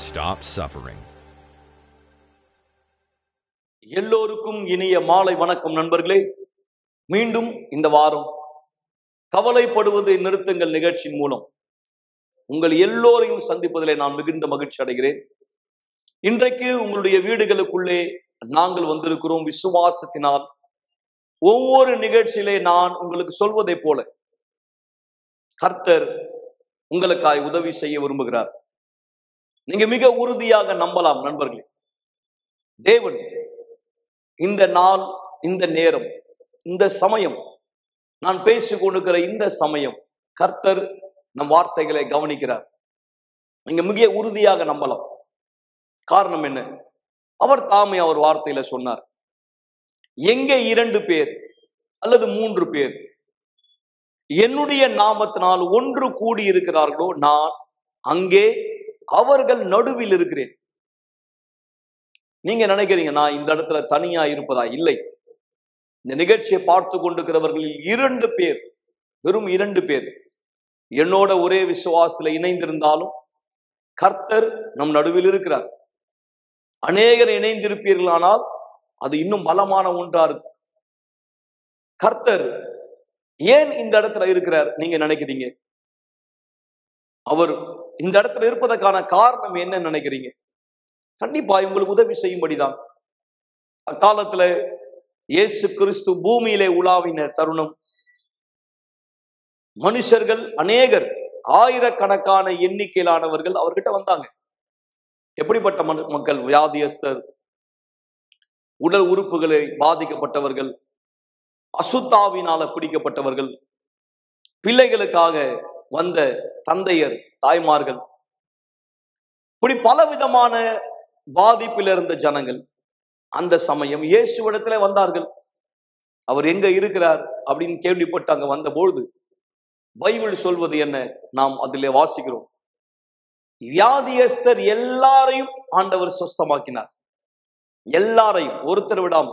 stop suffering. எல்லோருக்கும் இனிய மாலை வணக்கம் நண்பர்களே மீண்டும் இந்த வாரம் கவலைப்படுவதை நிறுத்துங்கள் நிகழ்ச்சியின் மூலம் உங்கள் எல்லோரையும் சந்திப்பதிலே நான் மிகுந்த மகிழ்ச்சி அடைகிறேன் இன்றைக்கு உங்களுடைய வீடுகளுக்குள்ளே நாங்கள் வந்திருக்கிறோம் விசுவாசத்தினால் ஒவ்வொரு நிகழ்ச்சியிலே நான் உங்களுக்கு சொல்வதைப் போல கர்த்தர் உங்களுக்காய் உதவி செய்ய விரும்புகிறார் நீங்க மிக உறுதியாக நம்பலாம் நண்பர்களே தேவன் இந்த நாள் இந்த நேரம் இந்த சமயம் நான் பேசிக் கொண்டிருக்கிற இந்த சமயம் கர்த்தர் நம் வார்த்தைகளை கவனிக்கிறார் நீங்க மிக உறுதியாக நம்பலாம் காரணம் என்ன அவர் தாமே அவர் வார்த்தையில சொன்னார் எங்கே இரண்டு பேர் அல்லது மூன்று பேர் என்னுடைய நாமத்தினால் ஒன்று கூடி இருக்கிறார்களோ நான் அங்கே அவர்கள் நடுவில் இருக்கிறேன் நீங்க நினைக்கிறீங்க நான் இந்த இடத்துல தனியா இருப்பதா இல்லை இந்த நிகழ்ச்சியை பார்த்து கொண்டிருக்கிறவர்களில் இரண்டு பேர் வெறும் இரண்டு பேர் என்னோட ஒரே விசுவாசத்துல இணைந்திருந்தாலும் கர்த்தர் நம் நடுவில் இருக்கிறார் அநேகர் இணைந்திருப்பீர்களானால் அது இன்னும் பலமான ஒன்றா இருக்கும் கர்த்தர் ஏன் இந்த இடத்துல இருக்கிறார் நீங்க நினைக்கிறீங்க அவர் இந்த இடத்துல இருப்பதற்கான காரணம் என்ன நினைக்கிறீங்க கண்டிப்பா உங்களுக்கு உதவி செய்யும்படிதான் அக்காலத்துல இயேசு கிறிஸ்து பூமியிலே உலாவின தருணம் மனுஷர்கள் அநேகர் ஆயிரக்கணக்கான எண்ணிக்கையிலானவர்கள் அவர்கிட்ட வந்தாங்க எப்படிப்பட்ட மன- மக்கள் வியாதியஸ்தர் உடல் உறுப்புகளை பாதிக்கப்பட்டவர்கள் அசுத்தாவினால பிடிக்கப்பட்டவர்கள் பிள்ளைகளுக்காக வந்த தந்தையர் தாய்மார்கள் இப்படி பலவிதமான பாதிப்பில் இருந்த ஜனங்கள் அந்த சமயம் இயேசுவிடத்துல வந்தார்கள் அவர் எங்க இருக்கிறார் அப்படின்னு கேள்விப்பட்டு அங்க வந்தபொழுது பைபிள் சொல்வது என்ன நாம் அதிலே வாசிக்கிறோம் வியாதியஸ்தர் எல்லாரையும் ஆண்டவர் சுஸ்தமாக்கினார் எல்லாரையும் ஒருத்தர் விடாம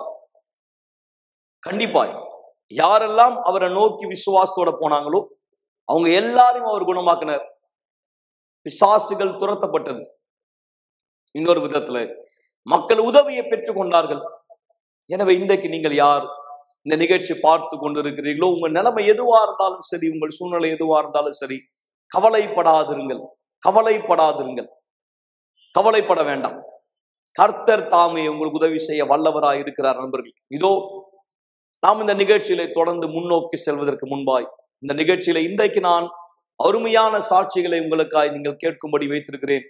கண்டிப்பாய் யாரெல்லாம் அவரை நோக்கி விசுவாசத்தோட போனாங்களோ அவங்க எல்லாரையும் அவர் குணமாக்கினார் பிசாசுகள் துரத்தப்பட்டது இன்னொரு விதத்துல மக்கள் உதவியை பெற்றுக் கொண்டார்கள் எனவே இன்றைக்கு நீங்கள் யார் இந்த நிகழ்ச்சி பார்த்து கொண்டிருக்கிறீர்களோ உங்க நிலைமை எதுவா இருந்தாலும் சரி உங்கள் சூழ்நிலை எதுவா இருந்தாலும் சரி கவலைப்படாதிருங்கள் கவலைப்படாதிருங்கள் கவலைப்பட வேண்டாம் கர்த்தர் தாமே உங்களுக்கு உதவி செய்ய வல்லவராய் இருக்கிறார் நண்பர்கள் இதோ நாம் இந்த நிகழ்ச்சியில தொடர்ந்து முன்னோக்கி செல்வதற்கு முன்பாய் இந்த நிகழ்ச்சியில இன்றைக்கு நான் அருமையான சாட்சிகளை உங்களுக்காய் நீங்கள் கேட்கும்படி வைத்திருக்கிறேன்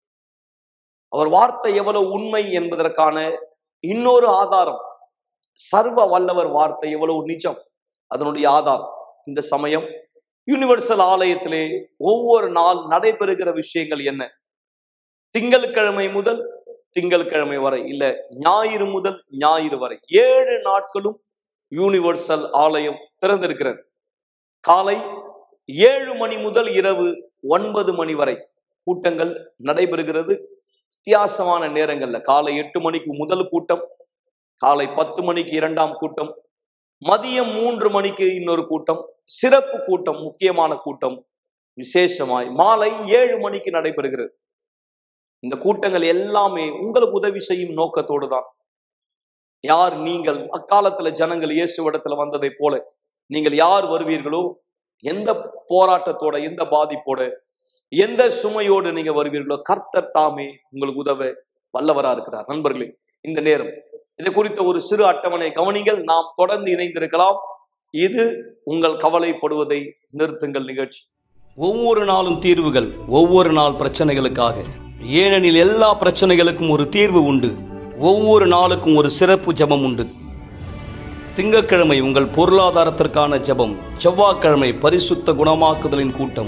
அவர் வார்த்தை எவ்வளவு உண்மை என்பதற்கான இன்னொரு ஆதாரம் சர்வ வல்லவர் வார்த்தை எவ்வளவு நிஜம் அதனுடைய ஆதாரம் இந்த சமயம் யூனிவர்சல் ஆலயத்திலே ஒவ்வொரு நாள் நடைபெறுகிற விஷயங்கள் என்ன திங்கட்கிழமை முதல் திங்கட்கிழமை வரை இல்ல ஞாயிறு முதல் ஞாயிறு வரை ஏழு நாட்களும் யூனிவர்சல் ஆலயம் திறந்திருக்கிறது காலை ஏழு மணி முதல் இரவு ஒன்பது மணி வரை கூட்டங்கள் நடைபெறுகிறது வித்தியாசமான நேரங்கள்ல காலை எட்டு மணிக்கு முதல் கூட்டம் காலை பத்து மணிக்கு இரண்டாம் கூட்டம் மதியம் மூன்று மணிக்கு இன்னொரு கூட்டம் சிறப்பு கூட்டம் முக்கியமான கூட்டம் விசேஷமாய் மாலை ஏழு மணிக்கு நடைபெறுகிறது இந்த கூட்டங்கள் எல்லாமே உங்களுக்கு உதவி செய்யும் நோக்கத்தோடு தான் யார் நீங்கள் அக்காலத்துல ஜனங்கள் இயேசுவிடத்துல வந்ததை போல நீங்கள் யார் வருவீர்களோ எந்த போராட்டத்தோட எந்த பாதிப்போட எந்த சுமையோடு நீங்க வருவீர்களோ கர்த்தர் தாமே உங்களுக்கு உதவ வல்லவரா இருக்கிறார் நண்பர்களே இந்த நேரம் இது குறித்த ஒரு சிறு அட்டவணை கவனிங்கள் நாம் தொடர்ந்து இணைந்திருக்கலாம் இது உங்கள் கவலைப்படுவதை நிறுத்துங்கள் நிகழ்ச்சி ஒவ்வொரு நாளும் தீர்வுகள் ஒவ்வொரு நாள் பிரச்சனைகளுக்காக ஏனெனில் எல்லா பிரச்சனைகளுக்கும் ஒரு தீர்வு உண்டு ஒவ்வொரு நாளுக்கும் ஒரு சிறப்பு ஜெபம் உண்டு திங்கட்கிழமை உங்கள் பொருளாதாரத்திற்கான ஜெபம் செவ்வாய்க்கிழமை பரிசுத்த குணமாக்குதலின் கூட்டம்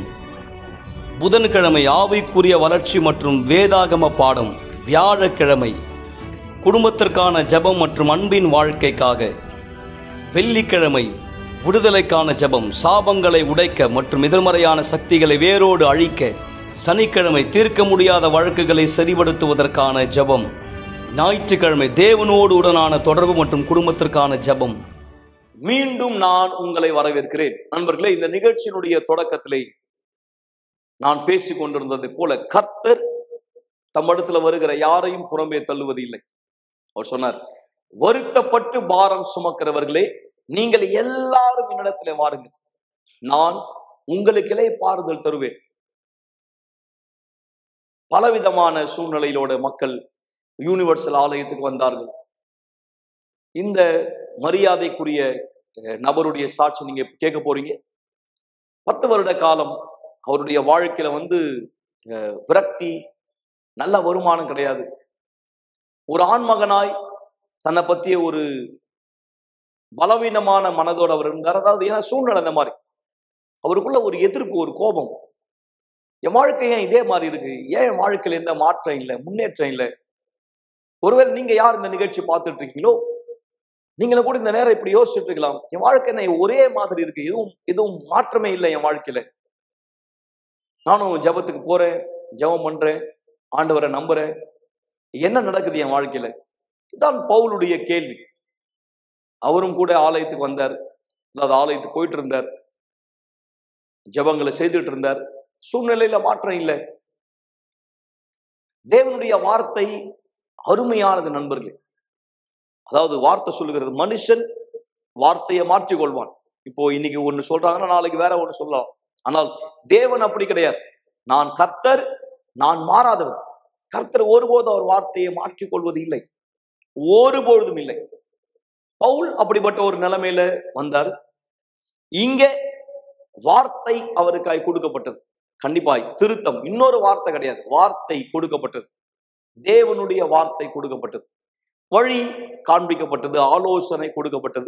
புதன்கிழமை ஆவிக்குரிய வளர்ச்சி மற்றும் வேதாகம பாடம் வியாழக்கிழமை குடும்பத்திற்கான ஜெபம் மற்றும் அன்பின் வாழ்க்கைக்காக வெள்ளிக்கிழமை விடுதலைக்கான ஜெபம் சாபங்களை உடைக்க மற்றும் எதிர்மறையான சக்திகளை வேரோடு அழிக்க சனிக்கிழமை தீர்க்க முடியாத வழக்குகளை சரிபடுத்துவதற்கான ஜெபம் ஞாயிற்றுக்கிழமை தேவனோடு உடனான தொடர்பு மற்றும் குடும்பத்திற்கான ஜெபம் மீண்டும் நான் உங்களை வரவேற்கிறேன் நண்பர்களே இந்த நிகழ்ச்சியினுடைய தொடக்கத்திலே நான் பேசிக் கொண்டிருந்ததை போல கர்த்தர் தம் இடத்துல வருகிற யாரையும் புறம்பே தள்ளுவது இல்லை அவர் சொன்னார் வருத்தப்பட்டு பாரம் சுமக்கிறவர்களே நீங்கள் எல்லாரும் என்னிடத்துல வாருங்கள் நான் உங்களுக்கிலே பாறுதல் தருவேன் பலவிதமான சூழ்நிலையிலோட மக்கள் யூனிவர்சல் ஆலயத்துக்கு வந்தார்கள் இந்த மரியாதைக்குரிய அஹ், நபருடைய சாட்சி நீங்க கேட்க போறீங்க பத்து வருட காலம் அவருடைய வாழ்க்கையில வந்து அஹ், விரக்தி நல்ல வருமானம் கிடையாது ஒரு ஆண்மகனாய் தன்னை பத்திய ஒரு பலவீனமான மனதோடு அவர் இருந்தார் அதாவது ஏன்னா சூழ்நிலை அந்த மாதிரி அவருக்குள்ள ஒரு எதிர்ப்பு ஒரு கோபம் என் வாழ்க்கை ஏன் இதே மாதிரி இருக்கு ஏன் என் வாழ்க்கையில எந்த மாற்றம் இல்லை முன்னேற்றம் இல்லை ஒருவேளை நீங்க யார் இந்த நிகழ்ச்சி பார்த்துட்டு இருக்கீங்களோ நீங்களும் கூட இந்த நேரம் இப்படி யோசிச்சுட்டு இருக்கலாம் என் வாழ்க்கை என்ன ஒரே மாதிரி இருக்கு எதுவும் எதுவும் மாற்றமே இல்லை என் வாழ்க்கையில நானும் ஜெபத்துக்கு போறேன் ஜெபம் பண்றேன் ஆண்டவரை நம்புறேன் என்ன நடக்குது என் வாழ்க்கையில இதுதான் பவுலுடைய கேள்வி அவரும் கூட ஆலயத்துக்கு வந்தார் அதாவது ஆலயத்துக்கு போயிட்டு இருந்தார் ஜெபங்களை செய்துட்டு இருந்தார் சூழ்நிலையில மாற்றம் இல்லை தேவனுடைய வார்த்தை அருமையானது நண்பர்களே அதாவது வார்த்தை சொல்லுகிறது மனுஷன் வார்த்தையை மாற்றிக்கொள்வான் இப்போ இன்னைக்கு ஒண்ணு சொல்றாங்கன்னா நாளைக்கு வேற ஒண்ணு சொல்லலாம் ஆனால் தேவன் அப்படி கிடையாது நான் கர்த்தர் நான் மாறாதவன் கர்த்தர் ஒருபோதும் அவர் வார்த்தையை மாற்றிக்கொள்வது இல்லை ஒருபொழுதும் இல்லை பவுல் அப்படிப்பட்ட ஒரு நிலைமையில வந்தார் இங்கே வார்த்தை அவருக்காய் கொடுக்கப்பட்டது கண்டிப்பாய் திருத்தம் இன்னொரு வார்த்தை கிடையாது வார்த்தை கொடுக்கப்பட்டது தேவனுடைய வார்த்தை கொடுக்கப்பட்டது வழி காண்பிக்கப்பட்டது ஆலோசனை கொடுக்கப்பட்டது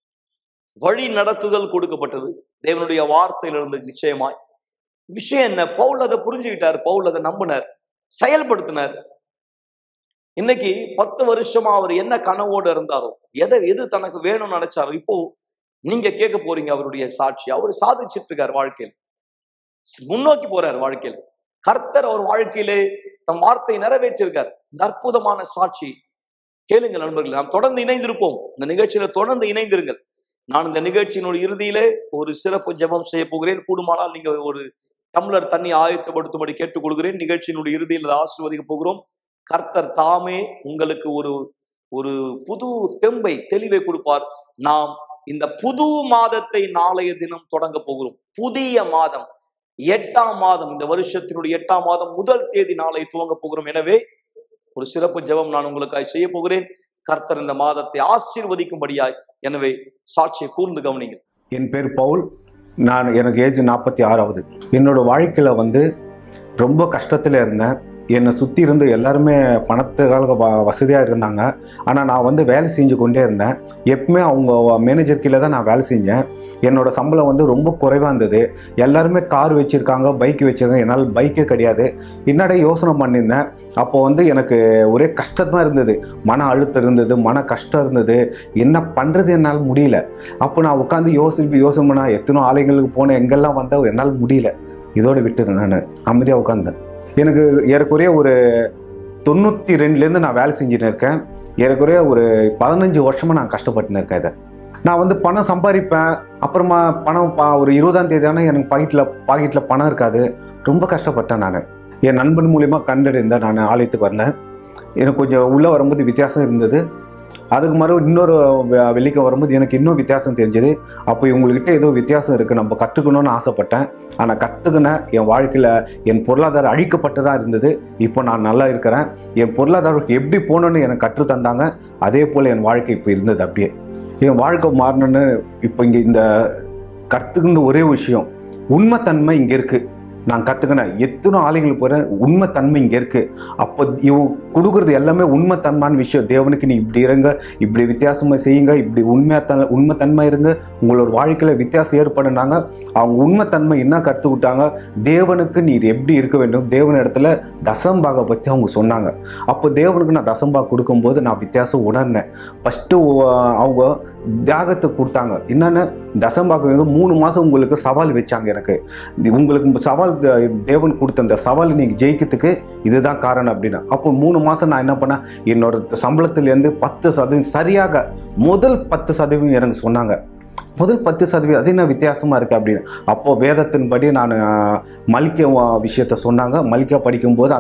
வழி நடத்துதல் கொடுக்கப்பட்டது தேவனுடைய வார்த்தையிலிருந்து நிச்சயமாய் விஷயம் என்ன பவுல் அதை புரிஞ்சுக்கிட்டார் பவுல் அதை நம்பினார் செயல்படுத்தினார் இன்னைக்கு பத்து வருஷமா அவர் என்ன கனவோடு இருந்தாரோ எதை எது தனக்கு வேணும்னு நினைச்சாரோ இப்போ நீங்க கேட்க போறீங்க அவருடைய சாட்சி அவர் சாதிச்சிட்டு இருக்கார் வாழ்க்கையில் முன்னோக்கி போறார் வாழ்க்கையில் கர்த்தர் அவர் வாழ்க்கையிலே தம் வார்த்தை நிறைவேற்றிருக்கார் இந்த அற்புதமான சாட்சி கேளுங்க நண்பர்களே நாம் தொடர்ந்து இணைந்திருப்போம் இந்த நிகழ்ச்சியில தொடர்ந்து இணைந்திருங்கள் நான் இந்த நிகழ்ச்சியினுடைய இறுதியிலே ஒரு சிறப்பு ஜெபம் செய்ய போகிறேன் கூடுமானால் நீங்க ஒரு டம்ளர் தண்ணி ஆயத்தப்படுத்தும்படி கேட்டுக்கொள்கிறேன் நிகழ்ச்சியினுடைய இறுதியில் அதை ஆசீர்வதிக்க போகிறோம் கர்த்தர் தாமே உங்களுக்கு ஒரு ஒரு புது தெம்பை தெளிவை கொடுப்பார் நாம் இந்த புது மாதத்தை நாளைய தினம் தொடங்க போகிறோம் புதிய மாதம் எட்டாம் மாதம் இந்த வருஷத்தினுடைய எட்டாம் மாதம் முதல் தேதி நாளை துவங்க போகிறோம் எனவே ஒரு சிறப்பு ஜெபம் நான் உங்களுக்காய் செய்ய போகிறேன் கர்த்தர் இந்த மாதத்தை ஆசீர்வதிக்கும்படியாய் எனவே சாட்சியை கூர்ந்து கவனிங்கள் என் பேர் பவுல் நான் எனக்கு ஏஜ் நாற்பத்தி ஆறாவது என்னோட வாழ்க்கையில் வந்து ரொம்ப கஷ்டத்தில் இருந்தேன் என்னை சுற்றி இருந்து எல்லாருமே பணத்துக்காக வ வசதியாக இருந்தாங்க ஆனால் நான் வந்து வேலை செஞ்சு கொண்டே இருந்தேன் எப்பவுமே அவங்க மேனேஜர் கீழே தான் நான் வேலை செஞ்சேன் என்னோட சம்பளம் வந்து ரொம்ப குறைவாக இருந்தது எல்லாருமே கார் வச்சுருக்காங்க பைக் வச்சுருக்காங்க என்னால் பைக்கே கிடையாது என்னடா யோசனை பண்ணியிருந்தேன் அப்போ வந்து எனக்கு ஒரே கஷ்டமாக இருந்தது மன அழுத்தம் இருந்தது மன கஷ்டம் இருந்தது என்ன பண்ணுறது என்னால் முடியல அப்போ நான் உட்காந்து யோசிப்பு யோசனை பண்ணா எத்தனோ ஆலயங்களுக்கு போனேன் எங்கெல்லாம் வந்தால் என்னால் முடியல இதோட விட்டுறேன் நான் அமைதியாக உட்காந்தேன் எனக்கு ஏறக்குறைய ஒரு தொண்ணூற்றி ரெண்டுலேருந்து நான் வேலை செஞ்சுட்டு இருக்கேன் ஏறக்குறைய ஒரு பதினஞ்சு வருஷமாக நான் கஷ்டப்பட்டுன்னு இருக்கேன் இதை நான் வந்து பணம் சம்பாதிப்பேன் அப்புறமா பணம் பா ஒரு இருபதாம் தேதி ஆனால் எனக்கு பாக்கெட்டில் பாக்கெட்டில் பணம் இருக்காது ரொம்ப கஷ்டப்பட்டேன் நான் என் நண்பன் மூலிமா கண்டறிந்தேன் நான் ஆலயத்துக்கு வந்தேன் எனக்கு கொஞ்சம் உள்ளே வரும்போது வித்தியாசம் இருந்தது அதுக்கு மறுபடியும் இன்னொரு வெ- வெள்ளிக்கு வரும்போது எனக்கு இன்னும் வித்தியாசம் தெரிஞ்சது அப்போ இவங்ககிட்ட ஏதோ வித்தியாசம் இருக்குது நம்ம கற்றுக்கணும்னு ஆசைப்பட்டேன் ஆனால் கற்றுக்கின என் வாழ்க்கையில் என் பொருளாதாரம் அழிக்கப்பட்டதாக இருந்தது இப்போ நான் நல்லா இருக்கிறேன் என் பொருளாதாரம் எப்படி போகணுன்னு எனக்கு கற்று தந்தாங்க அதே போல் என் வாழ்க்கை இப்போ இருந்தது அப்படியே என் வாழ்க்கை மாறணுன்னு இப்போ இங்கே இந்த கற்றுக்கின்ற ஒரே விஷயம் உண்மைத்தன்மை இங்கே இருக்குது நான் கற்றுக்கினேன் எத்தனை ஆலைகள் போகிறேன் உண்மைத்தன்மை இங்கே இருக்குது அப்போ இவ கொடுக்குறது எல்லாமே உண்மைத்தன்மையான விஷயம் தேவனுக்கு நீ இப்படி இருங்க இப்படி வித்தியாசமாக செய்யுங்க இப்படி உண்மையாக உண்மைத்தன்மை இருங்க உங்களோட வாழ்க்கையில் வித்தியாசம் ஏற்படுனாங்க அவங்க உண்மைத்தன்மை என்ன கற்றுக்கிட்டாங்க தேவனுக்கு நீர் எப்படி இருக்க வேண்டும் தேவன் இடத்துல தசம்பாகை பற்றி அவங்க சொன்னாங்க அப்போ தேவனுக்கு நான் தசம்பாக கொடுக்கும்போது நான் வித்தியாசம் உணர்ந்தேன் ஃபஸ்ட்டு அவங்க தியாகத்தை கொடுத்தாங்க என்னென்ன தசம்பாகம் வந்து மூணு மாதம் உங்களுக்கு சவால் வச்சாங்க எனக்கு இது உங்களுக்கு சவால் த- தேவன் கொடுத்த அந்த சவால் நீங்கள் ஜெயிக்கிறதுக்கு இதுதான் காரணம் அப்படின்னு அப்போ மூணு மாதம் நான் என்ன பண்ணேன் என்னோட சம்பளத்திலேருந்து பத்து சதவீதம் சரியாக முதல் பத்து சதவீதம் எனக்கு சொன்னாங்க முதல் பத்து சதவீதம் அது என்ன வித்தியாசமாக இருக்குது அப்படின்னு அப்போது வேதத்தின்படி நான் மலிக்க விஷயத்த சொன்னாங்க மலிக்க படிக்கும்போது அந்த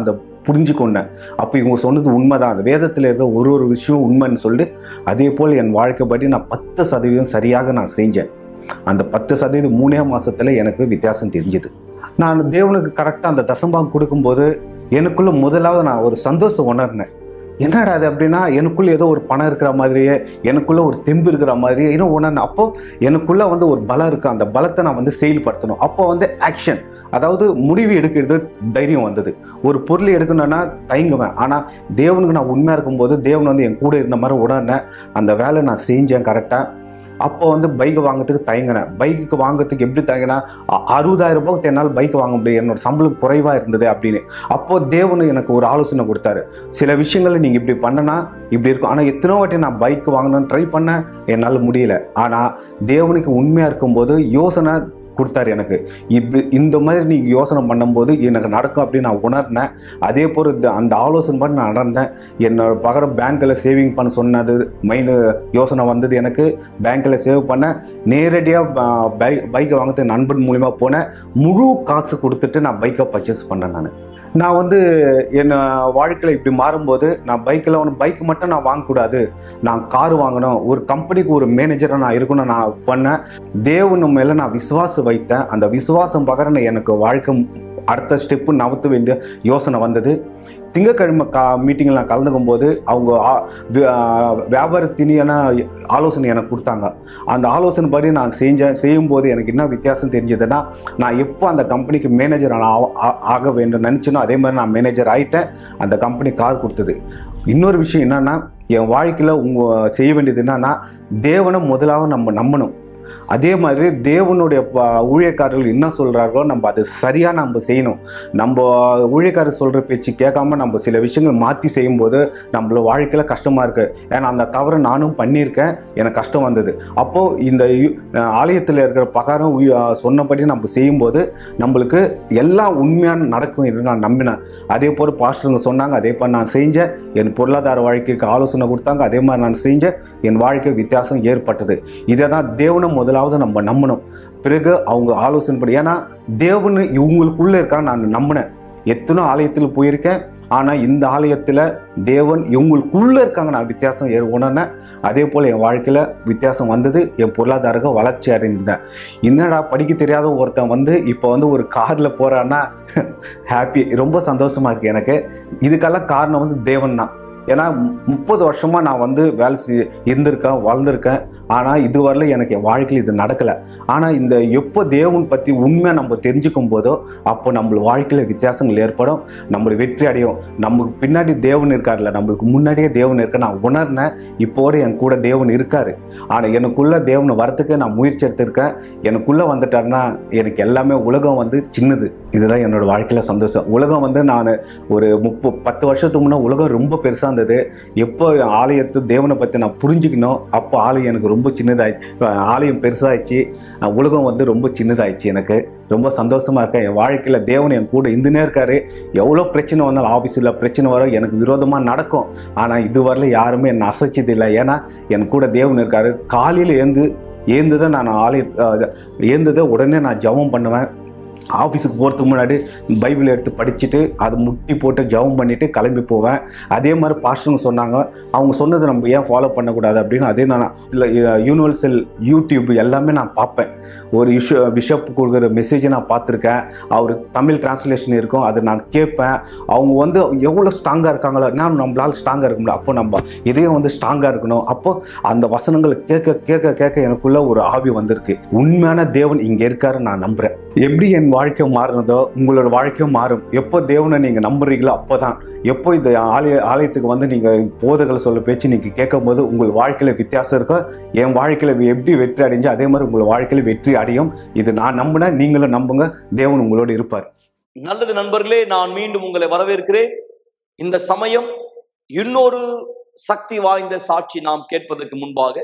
புரிஞ்சு கொண்டேன் அப்போ இவங்க சொன்னது உண்மைதான் அந்த வேதத்தில் இருக்க ஒரு ஒரு விஷயம் உண்மைன்னு சொல்லிட்டு அதே போல் என் வாழ்க்கைப்படி நான் பத்து சதவீதம் சரியாக நான் செஞ்சேன் அந்த பத்து சதவீதம் மூணே மாசத்துல எனக்கு வித்தியாசம் தெரிஞ்சுது நான் தேவனுக்கு கரெக்டாக அந்த தசம்பாகம் கொடுக்கும்போது எனக்குள்ள முதலாவது நான் ஒரு சந்தோஷம் உணர்னேன் என்னடா அது அப்படின்னா எனக்குள்ள ஏதோ ஒரு பணம் இருக்கிற மாதிரியே எனக்குள்ள ஒரு தெம்பு இருக்கிற மாதிரியே இன்னும் உணர்ந்தேன் அப்போ எனக்குள்ள வந்து ஒரு பலம் இருக்கு அந்த பலத்தை நான் வந்து செயல்படுத்தணும் அப்போ வந்து ஆக்ஷன் அதாவது முடிவு எடுக்கிறது தைரியம் வந்தது ஒரு பொருள் எடுக்கணும்னா தயங்குவேன் ஆனால் தேவனுக்கு நான் உண்மையாக இருக்கும்போது தேவன் வந்து என் கூட இருந்த மாதிரி உணர்னேன் அந்த வேலை நான் செஞ்சேன் கரெக்டாக அப்போ வந்து பைக் வாங்குறதுக்கு தயங்கினேன் பைக்கு வாங்குறதுக்கு எப்படி தயங்கினா அறுபதாயிரம் ரூபாய்க்கு என்னால் பைக் வாங்க முடியும் என்னோட சம்பளம் குறைவாக இருந்தது அப்படின்னு அப்போ தேவனு எனக்கு ஒரு ஆலோசனை கொடுத்தாரு சில விஷயங்களை நீங்கள் இப்படி பண்ணனா இப்படி இருக்கும் ஆனால் எத்தனை வாட்டி நான் பைக் வாங்கணும்னு ட்ரை பண்ணேன் என்னால் முடியல ஆனால் தேவனுக்கு உண்மையாக இருக்கும்போது யோசனை கொடுத்தாரு எனக்கு இப்படி இந்த மாதிரி நீங்கள் யோசனை பண்ணும்போது எனக்கு நடக்கும் அப்படின்னு நான் உணர்னேன் அதே போல் இந்த- அந்த ஆலோசனை பண்ணி நான் நடந்தேன் என்னோட பகரம் பேங்க்கில் சேவிங் பண்ண சொன்னது மைண்டு யோசனை வந்தது எனக்கு பேங்க்கில் சேவ் பண்ண நேரடியாக பை பைக்கை வாங்கிறது நண்பன் மூலிமா போனேன் முழு காசு கொடுத்துட்டு நான் பைக்கை பர்ச்சேஸ் பண்ணேன் நான் நான் வந்து என் வாழ்க்கையில் இப்படி மாறும்போது நான் பைக்கில் ஒன்று பைக் மட்டும் நான் வாங்கக்கூடாது நான் கார் வாங்கணும் ஒரு கம்பெனிக்கு ஒரு மேனேஜராக நான் இருக்கணும் நான் பண்ணேன் தேவன் மேலே நான் விசுவாசம் வைத்தேன் அந்த விசுவாசம் பகரன எனக்கு வாழ்க்கை அடுத்த ஸ்டெப்பு நகர்த்த வேண்டிய யோசனை வந்தது திங்கக்கிழமை கா மீட்டிங்கில் நான் கலந்துக்கும் போது அவங்க ஆ- வி- ஆ, வியாபார திணியான ஆலோசனை எனக்கு கொடுத்தாங்க அந்த ஆலோசனை படி நான் செஞ்சேன் செய்யும்போது எனக்கு என்ன வித்தியாசம் தெரிஞ்சதுன்னா நான் எப்போ அந்த கம்பெனிக்கு மேனேஜர் நான் ஆ- ஆ- ஆக வேண்டும் நினச்சினோ அதே மாதிரி நான் மேனேஜர் ஆகிட்டேன் அந்த கம்பெனி கார் கொடுத்தது இன்னொரு விஷயம் என்னன்னா என் வாழ்க்கையில் உங்க செய்ய வேண்டியது என்னன்னா தேவனை முதலாவது நம்ம நம்பணும் அதே மாதிரி தேவனுடைய ப- ஊழியக்காரர்கள் என்ன சொல்கிறார்களோ நம்ம அது சரியாக நம்ம செய்யணும் நம்ம ஊழியக்காரர் சொல்கிற பேச்சு கேட்காம நம்ம சில விஷயங்கள் மாற்றி செய்யும்போது நம்மள வாழ்க்கையில் கஷ்டமாக இருக்குது ஏன்னா அந்த தவறை நானும் பண்ணியிருக்கேன் எனக்கு கஷ்டம் வந்தது அப்போது இந்த ஆலயத்தில் இருக்கிற பகாரம் உய்- சொன்னபடி நம்ம செய்யும்போது நம்மளுக்கு எல்லாம் உண்மையான நடக்கும் என்று நான் நம்பினேன் அதே போல் பாஸ்டருங்க சொன்னாங்க அதே போல் நான் செஞ்சேன் என் பொருளாதார வாழ்க்கைக்கு ஆலோசனை கொடுத்தாங்க அதே மாதிரி நான் செஞ்சேன் என் வாழ்க்கை வித்தியாசம் ஏற்பட்டது இதை தான் தேவனை முதலாவது நம்ம நம்பணும் பிறகு அவங்க ஆலோசனை படி ஏன்னா தேவன் இவங்களுக்குள்ளே இருக்கான்னு நான் நம்பினேன் எத்தனோ ஆலயத்தில் போயிருக்கேன் ஆனால் இந்த ஆலயத்தில் தேவன் இவங்களுக்குள்ளே இருக்காங்க நான் வித்தியாசம் ஏ- உணர்னேன் அதே போல் என் வாழ்க்கையில் வித்தியாசம் வந்தது என் பொருளாதார வளர்ச்சி அடைந்தேன் என்னடா படிக்க தெரியாத ஒருத்தன் வந்து இப்போ வந்து ஒரு காரில் போகிறான்னா ஹாப்பி ரொம்ப சந்தோஷமாக இருக்குது எனக்கு இதுக்கெல்லாம் காரணம் வந்து தேவன் தான் ஏன்னா முப்பது வருஷமாக நான் வந்து வேலை செய் இருந்திருக்கேன் வளர்ந்துருக்கேன் ஆனால் இதுவரையிலும் எனக்கு என் வாழ்க்கையில் இது நடக்கலை ஆனால் இந்த எப்போ தேவன் பற்றி உண்மையாக நம்ம தெரிஞ்சுக்கும் போதோ அப்போ நம்ம வாழ்க்கையில் வித்தியாசங்கள் ஏற்படும் நம்மளுக்கு வெற்றி அடையும் நமக்கு பின்னாடி தேவன் இருக்கார்ல நம்மளுக்கு முன்னாடியே தேவன் இருக்க நான் உணர்னேன் இப்போட என் கூட தேவன் இருக்காரு ஆனால் எனக்குள்ள தேவன் வரத்துக்கு நான் முயற்சி எடுத்திருக்கேன் எனக்குள்ளே வந்துட்டாருன்னா எனக்கு எல்லாமே உலகம் வந்து சின்னது இதுதான் என்னோட வாழ்க்கையில் சந்தோஷம் உலகம் வந்து நான் ஒரு முப்ப பத்து வருஷத்துக்கு முன்னே உலகம் ரொம்ப பெருசாக இருந்தது எப்போ ஆலயத்து தேவனை பற்றி நான் புரிஞ்சுக்கணும் அப்போ ஆலயம் எனக்கு ரொம்ப சின்னதாயிடுச்சு ஆலயம் பெருசாகிடுச்சு உலகம் வந்து ரொம்ப சின்னதாயிடுச்சு எனக்கு ரொம்ப சந்தோஷமாக இருக்கேன் என் வாழ்க்கையில் தேவன் என் கூட இருந்துனே இருக்காரு எவ்வளோ பிரச்சனை வந்தாலும் ஆஃபீஸில் பிரச்சனை வரும் எனக்கு விரோதமாக நடக்கும் ஆனால் இதுவரையிலும் யாருமே என்னை அசைச்சது இல்லை ஏன்னா என் கூட தேவன் இருக்காரு காலையில் ஏந்து ஏந்துதை நான் ஆலய ஏந்துதை உடனே நான் ஜெபம் பண்ணுவேன் ஆஃபீஸுக்கு போகிறதுக்கு முன்னாடி பைபிள் எடுத்து படிச்சுட்டு அதை முட்டி போட்டு ஜெபம் பண்ணிவிட்டு கிளம்பி போவேன் அதே மாதிரி பாஸ்டருங்க சொன்னாங்க அவங்க சொன்னதை நம்ம ஏன் ஃபாலோ பண்ணக்கூடாது அப்படின்னு அதே நான் இதில் யூனிவர்சல் யூடியூப் எல்லாமே நான் பார்ப்பேன் ஒரு இஷு பிஷப் கொடுக்குற மெசேஜை நான் பார்த்துருக்கேன் அவர் தமிழ் டிரான்ஸ்லேஷன் இருக்கும் அதை நான் கேட்பேன் அவங்க வந்து எவ்வளோ ஸ்ட்ராங்காக இருக்காங்களோ நான் நம்மளால் ஸ்ட்ராங்காக இருக்க முடியும் அப்போ நம்ம இதயம் வந்து ஸ்ட்ராங்காக இருக்கணும் அப்போ அந்த வசனங்களை கேட்க கேட்க கேட்க எனக்குள்ள ஒரு ஆவி வந்திருக்கு உண்மையான தேவன் இங்கே இருக்காரு நான் நம்புகிறேன் எப்படி என் வாழ்க்கை மாறினதோ உங்களோட வாழ்க்கையும் மாறும் எப்போ தேவனை நீங்கள் நம்புறீங்களோ அப்போ தான் எப்போ இந்த ஆலய ஆலயத்துக்கு வந்து நீங்கள் போதகளை சொல்ல பேச்சு நீங்கள் கேட்கும்போது உங்கள் வாழ்க்கையில் வித்தியாசம் இருக்கும் என் வாழ்க்கையில் எப்படி வெற்றி அடைஞ்சோ அதே மாதிரி உங்கள் வாழ்க்கையில் வெற்றி அடையும் இது நான் நம்பினேன் நீங்களும் நம்புங்க தேவன் உங்களோட இருப்பார் நல்லது நண்பர்களே நான் மீண்டும் உங்களை வரவேற்கிறேன் இந்த சமயம் இன்னொரு சக்தி வாய்ந்த சாட்சி நாம் கேட்பதற்கு முன்பாக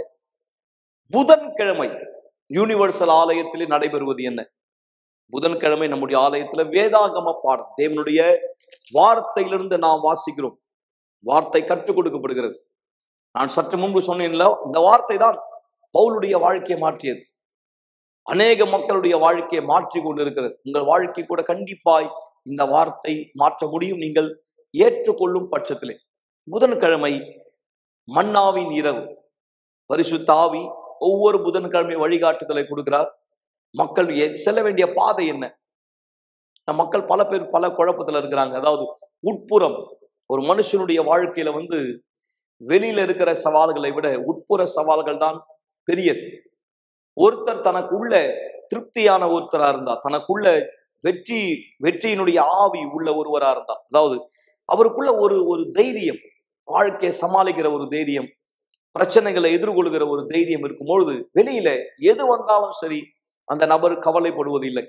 புதன்கிழமை யூனிவர்சல் ஆலயத்திலே நடைபெறுவது என்ன புதன்கிழமை நம்முடைய ஆலயத்துல வேதாகம பாடம் தேவனுடைய வார்த்தையிலிருந்து நாம் வாசிக்கிறோம் வார்த்தை கற்றுக் கொடுக்கப்படுகிறது நான் சற்று முன்பு சொன்னேன்ல இந்த வார்த்தை தான் பவுலுடைய வாழ்க்கையை மாற்றியது அநேக மக்களுடைய வாழ்க்கையை மாற்றி கொண்டு இருக்கிறது உங்கள் வாழ்க்கை கூட கண்டிப்பாய் இந்த வார்த்தை மாற்ற முடியும் நீங்கள் ஏற்றுக்கொள்ளும் பட்சத்திலே புதன்கிழமை மன்னாவின் இரவு பரிசுத்த ஆவி ஒவ்வொரு புதன்கிழமை வழிகாட்டுதலை கொடுக்கிறார் மக்கள் ஏ- செல்ல வேண்டிய பாதை என்ன நம் மக்கள் பல பேர் பல குழப்பத்துல இருக்கிறாங்க அதாவது உட்புறம் ஒரு மனுஷனுடைய வாழ்க்கையில வந்து வெளியில இருக்கிற சவால்களை விட உட்புற சவால்கள் தான் பெரியது ஒருத்தர் தனக்குள்ள திருப்தியான ஒருத்தரா இருந்தா தனக்குள்ள வெற்றி வெற்றியினுடைய ஆவி உள்ள ஒருவரா இருந்தா அதாவது அவருக்குள்ள ஒரு ஒரு தைரியம் வாழ்க்கையை சமாளிக்கிற ஒரு தைரியம் பிரச்சனைகளை எதிர்கொள்கிற ஒரு தைரியம் இருக்கும்பொழுது வெளியில எது வந்தாலும் சரி அந்த நபர் கவலைப்படுவதில்லை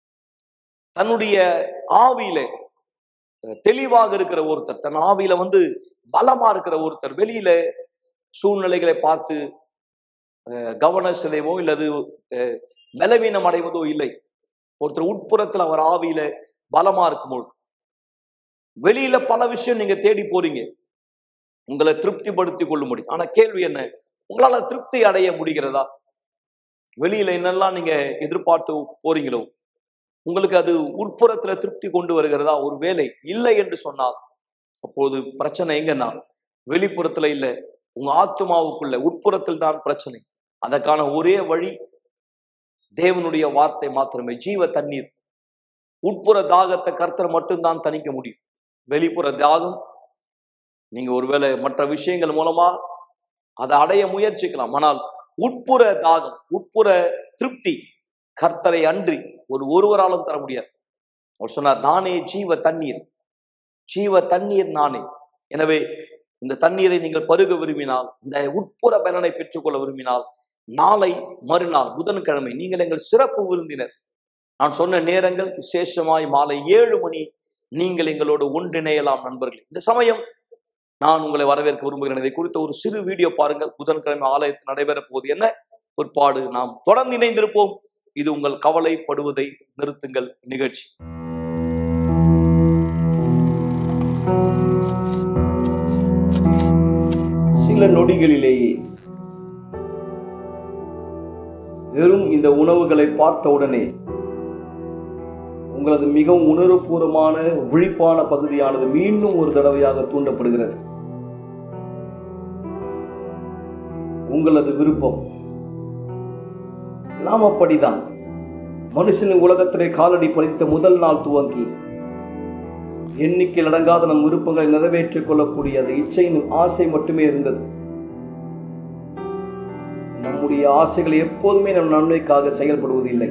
தன்னுடைய ஆவியில அஹ், தெளிவாக இருக்கிற ஒருத்தர் தன் ஆவியில வந்து பலமா இருக்கிற ஒருத்தர் வெளியில சூழ்நிலைகளை பார்த்து அஹ், கவன சிதைவோ இல்லது அஹ், பலவீனம் அடைவதோ இல்லை ஒருத்தர் உட்புறத்துல அவர் ஆவியில பலமா இருக்கும்போது வெளியில பல விஷயம் நீங்க தேடி போறீங்க உங்களை திருப்திப்படுத்திக் கொள்ள முடியும் ஆனா கேள்வி என்ன உங்களால திருப்தி அடைய முடிகிறதா வெளியில என்னெல்லாம் நீங்க எதிர்பார்த்து போறீங்களோ உங்களுக்கு அது உட்புறத்துல திருப்தி கொண்டு வருகிறதா ஒரு வேலை இல்லை என்று சொன்னால் அப்போது பிரச்சனை எங்கன்னா வெளிப்புறத்துல இல்ல உங்க ஆத்மாவுக்குள்ள உட்புறத்தில் தான் பிரச்சனை அதற்கான ஒரே வழி தேவனுடைய வார்த்தை மாத்திரமே ஜீவ தண்ணீர் உட்புற தாகத்தை கர்த்தர் மட்டும்தான் தணிக்க முடியும் வெளிப்புற தாகம் நீங்க ஒருவேளை மற்ற விஷயங்கள் மூலமா அதை அடைய முயற்சிக்கலாம் ஆனால் உட்புற தாகம் உட்புற திருப்தி கர்த்தரை அன்றி ஒரு ஒருவராலும் தர முடியாது அவர் சொன்னார் நானே ஜீவ தண்ணீர் ஜீவ தண்ணீர் நானே எனவே இந்த தண்ணீரை நீங்கள் பருக விரும்பினால் இந்த உட்புற பலனை பெற்றுக்கொள்ள விரும்பினால் நாளை மறுநாள் புதன்கிழமை நீங்கள் எங்கள் சிறப்பு விருந்தினர் நான் சொன்ன நேரங்கள் விசேஷமாய் மாலை ஏழு மணி நீங்கள் எங்களோடு ஒன்றிணையலாம் நண்பர்களே இந்த சமயம் நான் உங்களை வரவேற்க விரும்புகிறேன் இதை குறித்த ஒரு சிறு வீடியோ பாருங்கள் புதன்கிழமை ஆலயத்தில் நடைபெறப் போவது என்ன பிற்பாடு நாம் தொடர்ந்து இணைந்திருப்போம் இது உங்கள் கவலைப்படுவதை நிறுத்துங்கள் நிகழ்ச்சி சில நொடிகளிலேயே வெறும் இந்த உணவுகளை பார்த்தவுடனே உங்களது மிகவும் உணர்வுபூர்வமான விழிப்பான பகுதியானது மீண்டும் ஒரு தடவையாக தூண்டப்படுகிறது உங்களது விருப்பம் நாம் அப்படிதான் மனுஷனின் உலகத்திலே காலடி பதித்த முதல் நாள் துவங்கி எண்ணிக்கையில் அடங்காத நம் விருப்பங்களை நிறைவேற்றிக் கொள்ளக்கூடிய அந்த இச்சையின் ஆசை மட்டுமே இருந்தது நம்முடைய ஆசைகள் எப்போதுமே நம் நன்மைக்காக செயல்படுவதில்லை